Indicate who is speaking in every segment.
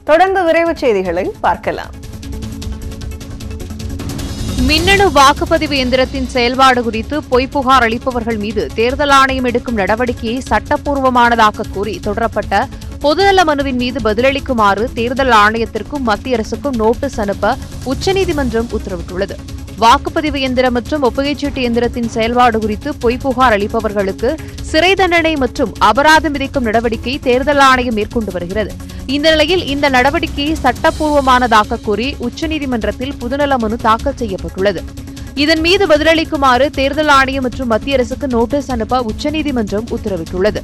Speaker 1: தொடர்ந்து விரைவுச் செய்திகளை பார்க்கலாம்
Speaker 2: மின்னணு வாக்குப்பதிவு எந்திரத்தின் செயல்பாடு குறித்து பொய் புகார் அளிப்பவர்கள் மீது தேர்தல் ஆணையம் எடுக்கும் நடவடிக்கையை சட்டப்பூர்வமானதாக கூறி தொடரப்பட்ட பொதுநல மனுவின் மீது பதிலளிக்குமாறு தேர்தல் ஆணையத்திற்கும் மத்திய அரசுக்கும் நோட்டீஸ் அனுப்ப உச்சநீதிமன்றம் உத்தரவிட்டுள்ளது வாக்குப்பதிவு எந்திரம் மற்றும் ஒப்புகைச்சீட்டு எந்திரத்தின் செயல்பாடு குறித்து பொய் புகார் அளிப்பவர்களுக்கு சிறை தண்டனை மற்றும் அபராதம் விதிக்கும் நடவடிக்கை தேர்தல் ஆணையம் மேற்கொண்டு வருகிறது இந்த நிலையில் இந்த நடவடிக்கையை சட்டப்பூர்வமானதாக கூறி உச்சநீதிமன்றத்தில் புதுநல மனு தாக்கல் செய்யப்பட்டுள்ளது இதன் மீது பதிலளிக்குமாறு தேர்தல் ஆணையம் மற்றும் மத்திய அரசுக்கு நோட்டீஸ் அனுப்ப உச்சநீதிமன்றம் உத்தரவிட்டுள்ளது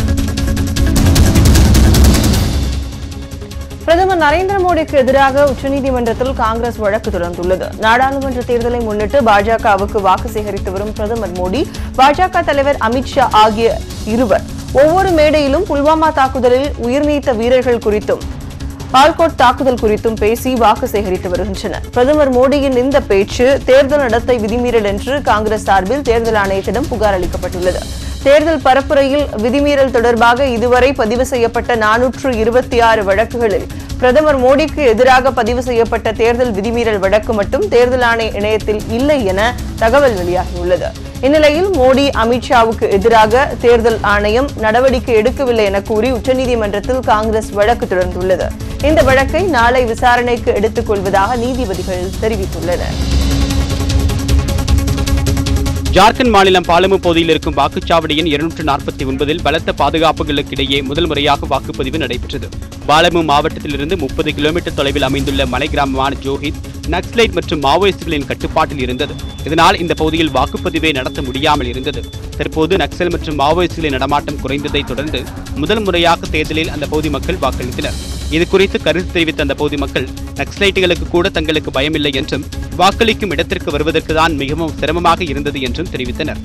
Speaker 1: பிரதமர் நரேந்திர மோடிக்கு எதிராக உச்சநீதிமன்றத்தில் காங்கிரஸ் வழக்கு தொடர்ந்துள்ளது நாடாளுமன்ற தேர்தலை முன்னிட்டு பாஜகவுக்கு வாக்கு சேகரித்து வரும் பிரதமர் மோடி பாஜக தலைவர் அமித்ஷா ஆகிய இருவர் ஒவ்வொரு மேடையிலும் புல்வாமா தாக்குதலில் உயிர்நீத்த வீரர்கள் குறித்தும் பால்கோட் தாக்குதல் குறித்தும் பேசி வாக்கு சேகரித்து வருகின்றனர் பிரதமர் மோடியின் இந்த பேச்சு தேர்தல் நடத்தை விதிமீறல் என்று காங்கிரஸ் சார்பில் தேர்தல் ஆணையத்திடம் புகார் அளிக்கப்பட்டுள்ளது தேர்தல் பரப்புரையில் விதிமீறல் தொடர்பாக இதுவரை பதிவு செய்யப்பட்ட நானூற்று இருபத்தி ஆறு வழக்குகளில் பிரதமர் மோடிக்கு எதிராக பதிவு செய்யப்பட்ட தேர்தல் விதிமீறல் வழக்கு மட்டும் தேர்தல் ஆணைய இணையத்தில் இல்லை என தகவல் வெளியாகியுள்ளது இந்நிலையில் மோடி அமித்ஷாவுக்கு எதிராக தேர்தல் ஆணையம் நடவடிக்கை எடுக்கவில்லை என கூறி உச்சநீதிமன்றத்தில் காங்கிரஸ் வழக்கு தொடர்ந்துள்ளது இந்த வழக்கை நாளை விசாரணைக்கு எடுத்துக் கொள்வதாக நீதிபதிகள் தெரிவித்துள்ளனர்
Speaker 3: ஜார்க்கண்ட் மாநிலம் பாலமு பகுதியில் இருக்கும் வாக்குச்சாவடியின் இருநூற்று நாற்பத்தி ஒன்பதில் பலத்த பாதுகாப்புகளுக்கிடையே முதல் முறையாக வாக்குப்பதிவு நடைபெற்றது பாலமு மாவட்டத்திலிருந்து முப்பது கிலோமீட்டர் தொலைவில் அமைந்துள்ள மலை கிராமமான ஜோஹித் நக்ஸ்லைட் மற்றும் மாவோயிஸ்டுகளின் கட்டுப்பாட்டில் இருந்தது இதனால் இந்த பகுதியில் வாக்குப்பதிவை நடத்த முடியாமல் இருந்தது தற்போது நக்சல் மற்றும் மாவோயிஸ்டுகளின் நடமாட்டம் குறைந்ததை தொடர்ந்து முதல் முறையாக தேர்தலில் அந்த பகுதி மக்கள் வாக்களித்தனர் இது குறித்து கருத்து தெரிவித்த அந்த பகுதி மக்கள் நக்சலைட்டுகளுக்கு கூட தங்களுக்கு பயமில்லை என்றும் வாக்களிக்கும் இடத்திற்கு வருவதற்கு தான் மிகவும் சிரமமாக இருந்தது என்றும் தெரிவித்தனர்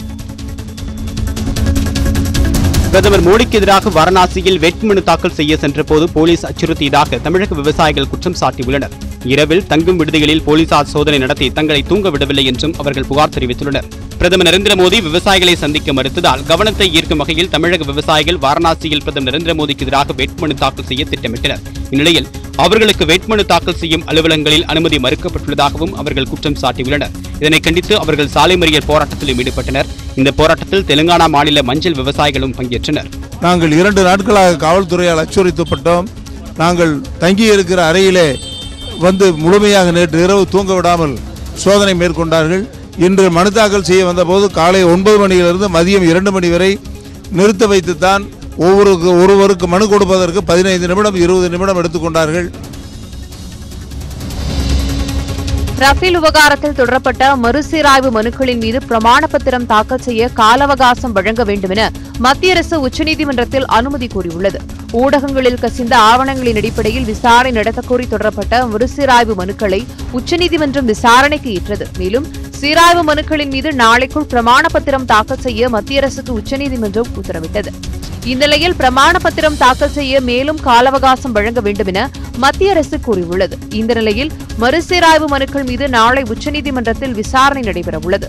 Speaker 3: பிரதமர் மோடிக்கு எதிராக வாரணாசியில் வேட்புமனு தாக்கல் செய்ய சென்றபோது போலீஸ் அச்சுறுத்தியதாக தமிழக விவசாயிகள் குற்றம் சாட்டியுள்ளனர் இரவில் தங்கும் விடுதிகளில் போலீசார் சோதனை நடத்தி தங்களை தூங்க விடவில்லை என்றும் அவர்கள் புகார் தெரிவித்துள்ளனர் பிரதமர் நரேந்திர மோடி விவசாயிகளை சந்திக்க மறுத்ததால் கவனத்தை ஈர்க்கும் வகையில் தமிழக விவசாயிகள் வாரணாசியில் பிரதமர் நரேந்திர மோடிக்கு எதிராக வேட்புமனு தாக்கல் செய்ய திட்டமிட்டனர் இந்நிலையில் அவர்களுக்கு வேட்புமனு தாக்கல் செய்யும் அலுவலகங்களில் அனுமதி மறுக்கப்பட்டுள்ளதாகவும் அவர்கள் குற்றம் சாட்டியுள்ளனர் இதனை கண்டித்து அவர்கள் சாலை மறியல் போராட்டத்திலும் ஈடுபட்டனர் இந்த போராட்டத்தில் தெலுங்கானா மாநில மஞ்சள் விவசாயிகளும் பங்கேற்றனர்
Speaker 4: நாங்கள் இரண்டு நாட்களாக காவல்துறையால் அச்சுறுத்தப்பட்டோம் நாங்கள் தங்கி இருக்கிற அறையிலே வந்து முழுமையாக நேற்று இரவு தூங்க விடாமல் சோதனை மேற்கொண்டார்கள் இன்று மனு தாக்கல் செய்ய வந்தபோது காலை ஒன்பது மணியிலிருந்து மதியம் இரண்டு மணி வரை நிறுத்த வைத்துத்தான் ஒவ்வொருக்கு ஒருவருக்கு மனு கொடுப்பதற்கு பதினைந்து நிமிடம் இருபது நிமிடம் எடுத்துக்கொண்டார்கள்
Speaker 2: ரஃபேல் விவகாரத்தில் தொடரப்பட்ட மறுசீராய்வு மனுக்களின் மீது பிரமாண பத்திரம் தாக்கல் செய்ய கால அவகாசம் வழங்க வேண்டும் என மத்திய அரசு உச்சநீதிமன்றத்தில் அனுமதி கோரியுள்ளது ஊடகங்களில் கசிந்த ஆவணங்களின் அடிப்படையில் விசாரணை நடத்தக்கோரி தொடரப்பட்ட மறுசீராய்வு மனுக்களை உச்சநீதிமன்றம் விசாரணைக்கு ஏற்றது மேலும் சீராய்வு மனுக்களின் மீது நாளைக்குள் பிரமாண பத்திரம் தாக்கல் செய்ய மத்திய அரசுக்கு உச்சநீதிமன்றம் உத்தரவிட்டது இந்நிலையில் பிரமாண பத்திரம் தாக்கல் செய்ய மேலும் கால அவகாசம் வழங்க வேண்டும் என மத்திய அரசு கூறியுள்ளது இந்த நிலையில் மறுசீராய்வு மனுக்கள் மீது நாளை உச்சநீதிமன்றத்தில் விசாரணை நடைபெறவுள்ளது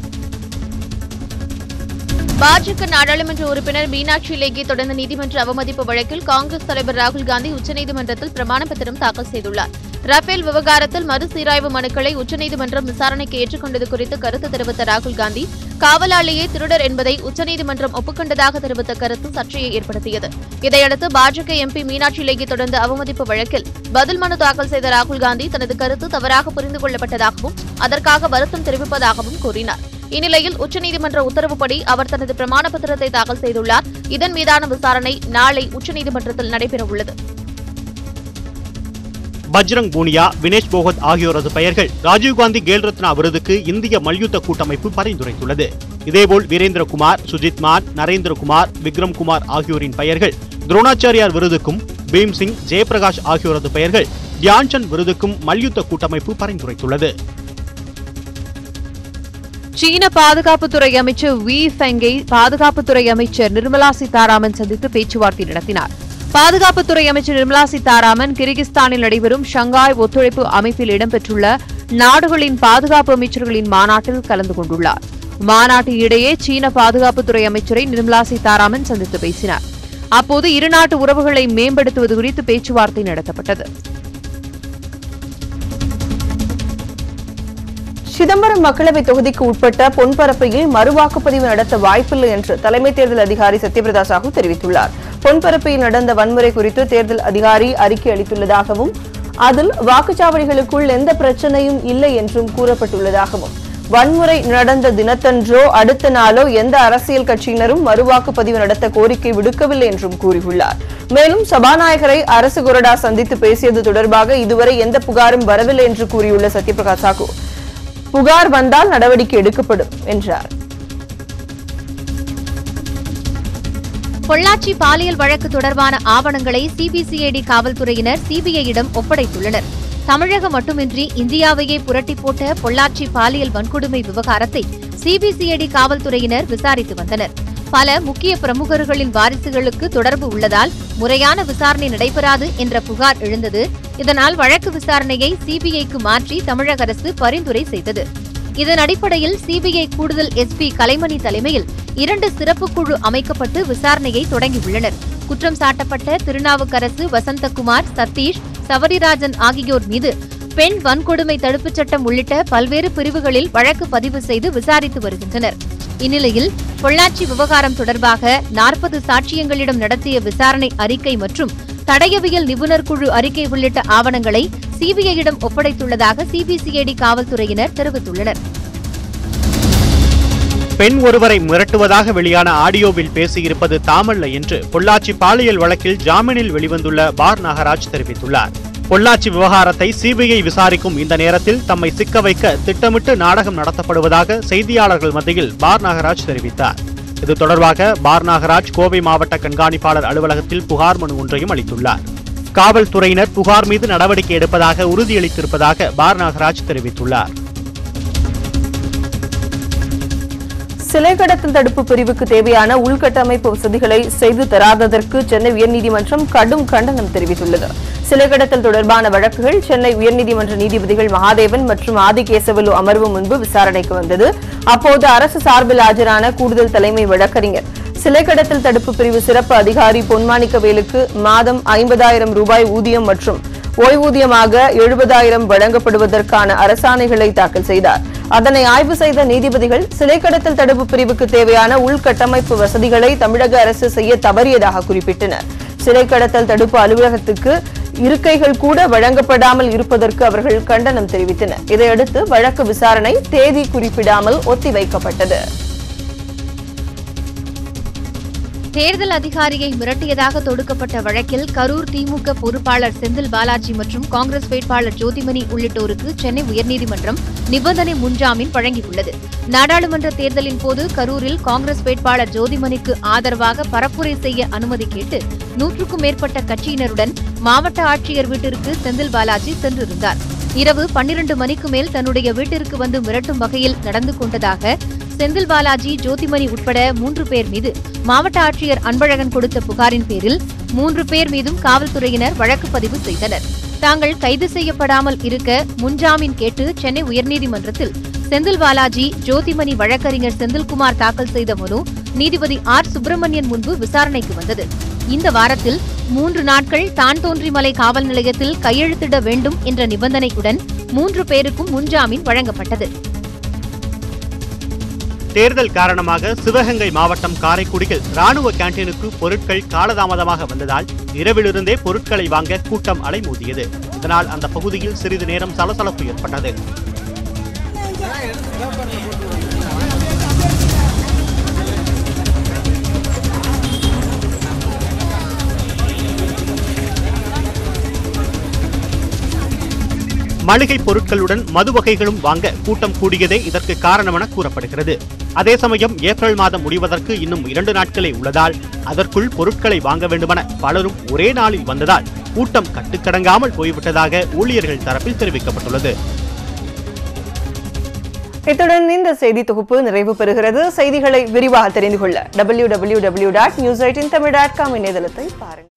Speaker 5: பாஜக நாடாளுமன்ற உறுப்பினர் மீனாட்சி லேகி தொடர்ந்த நீதிமன்ற அவமதிப்பு வழக்கில் காங்கிரஸ் தலைவர் ராகுல் காந்தி உச்சநீதிமன்றத்தில் பிரமாண பத்திரம் தாக்கல் செய்துள்ளார் ரஃபேல் விவகாரத்தில் மறுசீராய்வு மனுக்களை உச்சநீதிமன்றம் விசாரணைக்கு ஏற்றுக்கொண்டது குறித்து கருத்து தெரிவித்த ராகுல் காந்தி காவலாளியே திருடர் என்பதை உச்சநீதிமன்றம் ஒப்புக்கொண்டதாக தெரிவித்த கருத்து சர்ச்சையை ஏற்படுத்தியது இதையடுத்து பாஜக எம்பி மீனாட்சி லேகி தொடர்ந்த அவமதிப்பு வழக்கில் பதில் மனு தாக்கல் செய்த ராகுல் காந்தி தனது கருத்து தவறாக புரிந்து கொள்ளப்பட்டதாகவும் அதற்காக வருத்தம் தெரிவிப்பதாகவும் கூறினார் இந்நிலையில் உச்சநீதிமன்ற உத்தரவுப்படி அவர் தனது பிரமாண பத்திரத்தை தாக்கல் செய்துள்ளார் இதன் மீதான விசாரணை நாளை உச்சநீதிமன்றத்தில் நடைபெறவுள்ளது
Speaker 6: பஜ்ரங் பூனியா வினேஷ் போகத் ஆகியோரது பெயர்கள் ராஜீவ்காந்தி கேல் ரத்னா விருதுக்கு இந்திய மல்யுத்த கூட்டமைப்பு பரிந்துரைத்துள்ளது இதேபோல் வீரேந்திரகுமார் சுஜித் மான் நரேந்திரகுமார் விக்ரம் குமார் ஆகியோரின் பெயர்கள் துரோணாச்சாரியார் விருதுக்கும் பீம் சிங் ஜெயபிரகாஷ் ஆகியோரது பெயர்கள் தியான்சந்த் விருதுக்கும் மல்யுத்த கூட்டமைப்பு பரிந்துரைத்துள்ளது
Speaker 2: சீன பாதுகாப்புத்துறை அமைச்சர் வி ஃபெங்கை பாதுகாப்புத்துறை அமைச்சர் நிர்மலா சீதாராமன் சந்தித்து பேச்சுவார்த்தை நடத்தினார் பாதுகாப்புத்துறை அமைச்சர் நிர்மலா சீதாராமன் கிர்கிஸ்தானில் நடைபெறும் ஷங்காய் ஒத்துழைப்பு அமைப்பில் இடம்பெற்றுள்ள நாடுகளின் பாதுகாப்பு அமைச்சர்களின் மாநாட்டில் கலந்து கொண்டுள்ளார் மாநாட்டின் இடையே சீன பாதுகாப்புத்துறை அமைச்சரை நிர்மலா சீதாராமன் சந்தித்து பேசினார் அப்போது இருநாட்டு உறவுகளை மேம்படுத்துவது குறித்து பேச்சுவார்த்தை நடத்தப்பட்டது
Speaker 1: சிதம்பரம் மக்களவை தொகுதிக்கு உட்பட்ட பொன்பரப்பையில் மறுவாக்குப்பதிவு நடத்த வாய்ப்பில்லை என்று தலைமை தேர்தல் அதிகாரி சத்யபிரதா சாஹூ தெரிவித்துள்ளார் பொன்பரப்பையில் நடந்த வன்முறை குறித்து தேர்தல் அதிகாரி அறிக்கை அளித்துள்ளதாகவும் அதில் வாக்குச்சாவடிகளுக்குள் எந்த பிரச்சனையும் இல்லை என்றும் கூறப்பட்டுள்ளதாகவும் வன்முறை நடந்த தினத்தன்றோ அடுத்த நாளோ எந்த அரசியல் கட்சியினரும் மறுவாக்குப்பதிவு நடத்த கோரிக்கை விடுக்கவில்லை என்றும் கூறியுள்ளார் மேலும் சபாநாயகரை அரசு கொறடா சந்தித்து பேசியது தொடர்பாக இதுவரை எந்த புகாரும் வரவில்லை என்று கூறியுள்ள சத்யபிரகாஷ் சாஹூ புகார் வந்தால் நடவடிக்கை எடுக்கப்படும் என்றார்
Speaker 5: பொள்ளாச்சி பாலியல் வழக்கு தொடர்பான ஆவணங்களை சிபிசிஐடி காவல்துறையினர் சிபிஐயிடம் ஒப்படைத்துள்ளனர் தமிழகம் மட்டுமின்றி இந்தியாவையே புரட்டி போட்ட பொள்ளாச்சி பாலியல் வன்கொடுமை விவகாரத்தை சிபிசிஐடி காவல்துறையினர் விசாரித்து வந்தனர் பல முக்கிய பிரமுகர்களின் வாரிசுகளுக்கு தொடர்பு உள்ளதால் முறையான விசாரணை நடைபெறாது என்ற புகார் எழுந்தது இதனால் வழக்கு விசாரணையை சிபிஐக்கு மாற்றி தமிழக அரசு பரிந்துரை செய்தது இதன் அடிப்படையில் சிபிஐ கூடுதல் எஸ்பி கலைமணி தலைமையில் இரண்டு சிறப்பு குழு அமைக்கப்பட்டு விசாரணையை தொடங்கியுள்ளனர் குற்றம் சாட்டப்பட்ட திருநாவுக்கரசு வசந்தகுமார் சதீஷ் சவரிராஜன் ஆகியோர் மீது பெண் வன்கொடுமை தடுப்புச் சட்டம் உள்ளிட்ட பல்வேறு பிரிவுகளில் வழக்கு பதிவு செய்து விசாரித்து வருகின்றனர் இந்நிலையில் பொள்ளாச்சி விவகாரம் தொடர்பாக நாற்பது சாட்சியங்களிடம் நடத்திய விசாரணை அறிக்கை மற்றும் தடயவியல் நிபுணர் குழு அறிக்கை உள்ளிட்ட ஆவணங்களை சிபிஐயிடம் ஒப்படைத்துள்ளதாக சிபிசிஐடி காவல்துறையினர் தெரிவித்துள்ளனர்
Speaker 6: பெண் ஒருவரை மிரட்டுவதாக வெளியான ஆடியோவில் பேசியிருப்பது தாமல்ல என்று பொள்ளாச்சி பாலியல் வழக்கில் ஜாமீனில் வெளிவந்துள்ள பார் நாகராஜ் தெரிவித்துள்ளார் பொள்ளாச்சி விவகாரத்தை சிபிஐ விசாரிக்கும் இந்த நேரத்தில் தம்மை சிக்க வைக்க திட்டமிட்டு நாடகம் நடத்தப்படுவதாக செய்தியாளர்கள் மத்தியில் பார் நாகராஜ் தெரிவித்தார் இது தொடர்பாக பார் நாகராஜ் கோவை மாவட்ட கண்காணிப்பாளர் அலுவலகத்தில் புகார் மனு ஒன்றையும் அளித்துள்ளார் காவல்துறையினர் புகார் மீது நடவடிக்கை எடுப்பதாக உறுதியளித்திருப்பதாக பார் நாகராஜ் தெரிவித்துள்ளார்
Speaker 1: சிலை கடத்தல் தடுப்பு பிரிவுக்கு தேவையான உள்கட்டமைப்பு வசதிகளை செய்து தராததற்கு சென்னை உயர்நீதிமன்றம் கடும் கண்டனம் தெரிவித்துள்ளது சிலை கடத்தல் தொடர்பான வழக்குகள் சென்னை உயர்நீதிமன்ற நீதிபதிகள் மகாதேவன் மற்றும் ஆதிகேசவலு அமர்வு முன்பு விசாரணைக்கு வந்தது அப்போது அரசு சார்பில் ஆஜரான கூடுதல் தலைமை வழக்கறிஞர் சிலை கடத்தல் தடுப்பு பிரிவு சிறப்பு அதிகாரி பொன்மாணிக்கவேலுக்கு மாதம் ஐம்பதாயிரம் ரூபாய் ஊதியம் மற்றும் ஓய்வூதியமாக எழுபதாயிரம் வழங்கப்படுவதற்கான அரசாணைகளை தாக்கல் செய்தார் அதனை ஆய்வு செய்த நீதிபதிகள் சிலை கடத்தல் தடுப்பு பிரிவுக்கு தேவையான உள்கட்டமைப்பு வசதிகளை தமிழக அரசு செய்ய தவறியதாக குறிப்பிட்டனர் சிலை கடத்தல் தடுப்பு அலுவலகத்துக்கு இருக்கைகள் கூட வழங்கப்படாமல் இருப்பதற்கு அவர்கள் கண்டனம் தெரிவித்தனர் இதையடுத்து வழக்கு விசாரணை தேதி குறிப்பிடாமல் ஒத்திவைக்கப்பட்டது
Speaker 5: தேர்தல் அதிகாரியை மிரட்டியதாக தொடுக்கப்பட்ட வழக்கில் கரூர் திமுக பொறுப்பாளர் செந்தில் பாலாஜி மற்றும் காங்கிரஸ் வேட்பாளர் ஜோதிமணி உள்ளிட்டோருக்கு சென்னை உயர்நீதிமன்றம் நிபந்தனை முன்ஜாமீன் வழங்கியுள்ளது நாடாளுமன்ற தேர்தலின் போது கரூரில் காங்கிரஸ் வேட்பாளர் ஜோதிமணிக்கு ஆதரவாக பரப்புரை செய்ய அனுமதி கேட்டு நூற்றுக்கும் மேற்பட்ட கட்சியினருடன் மாவட்ட ஆட்சியர் வீட்டிற்கு செந்தில் பாலாஜி சென்றிருந்தார் இரவு பன்னிரண்டு மணிக்கு மேல் தன்னுடைய வீட்டிற்கு வந்து மிரட்டும் வகையில் நடந்து கொண்டதாக செந்தில் பாலாஜி ஜோதிமணி உட்பட மூன்று பேர் மீது மாவட்ட ஆட்சியர் அன்பழகன் கொடுத்த புகாரின் பேரில் மூன்று பேர் மீதும் காவல்துறையினர் வழக்கு பதிவு செய்தனர் தாங்கள் கைது செய்யப்படாமல் இருக்க முன்ஜாமீன் கேட்டு சென்னை உயர்நீதிமன்றத்தில் செந்தில் பாலாஜி ஜோதிமணி வழக்கறிஞர் செந்தில்குமார் தாக்கல் செய்த மனு நீதிபதி ஆர் சுப்பிரமணியன் முன்பு விசாரணைக்கு வந்தது இந்த வாரத்தில் மூன்று நாட்கள் தான் தோன்றிமலை காவல் நிலையத்தில் கையெழுத்திட வேண்டும் என்ற நிபந்தனையுடன் மூன்று பேருக்கும் முன்ஜாமீன் வழங்கப்பட்டது
Speaker 6: தேர்தல் காரணமாக சிவகங்கை மாவட்டம் காரைக்குடியில் ராணுவ கேண்டீனுக்கு பொருட்கள் காலதாமதமாக வந்ததால் இரவிலிருந்தே பொருட்களை வாங்க கூட்டம் அலைமோதியது இதனால் அந்த பகுதியில் சிறிது நேரம் சலசலப்பு ஏற்பட்டது மளிகை பொருட்களுடன் மது வகைகளும் வாங்க கூட்டம் கூடியதே இதற்கு காரணமென கூறப்படுகிறது அதே சமயம் ஏப்ரல் மாதம் முடிவதற்கு இன்னும் இரண்டு நாட்களே உள்ளதால் அதற்குள் பொருட்களை வாங்க வேண்டுமென பலரும் ஒரே நாளில் வந்ததால் கூட்டம் கட்டுக்கடங்காமல் போய்விட்டதாக ஊழியர்கள் தரப்பில் தெரிவிக்கப்பட்டுள்ளது
Speaker 1: இத்துடன் இந்த செய்தி தொகுப்பு நிறைவு பெறுகிறது செய்திகளை விரிவாக தெரிந்து கொள்ள W W W dot news எயிட்டின் தமிழ் டாட் காம் இணையதளத்தை பாருங்கள்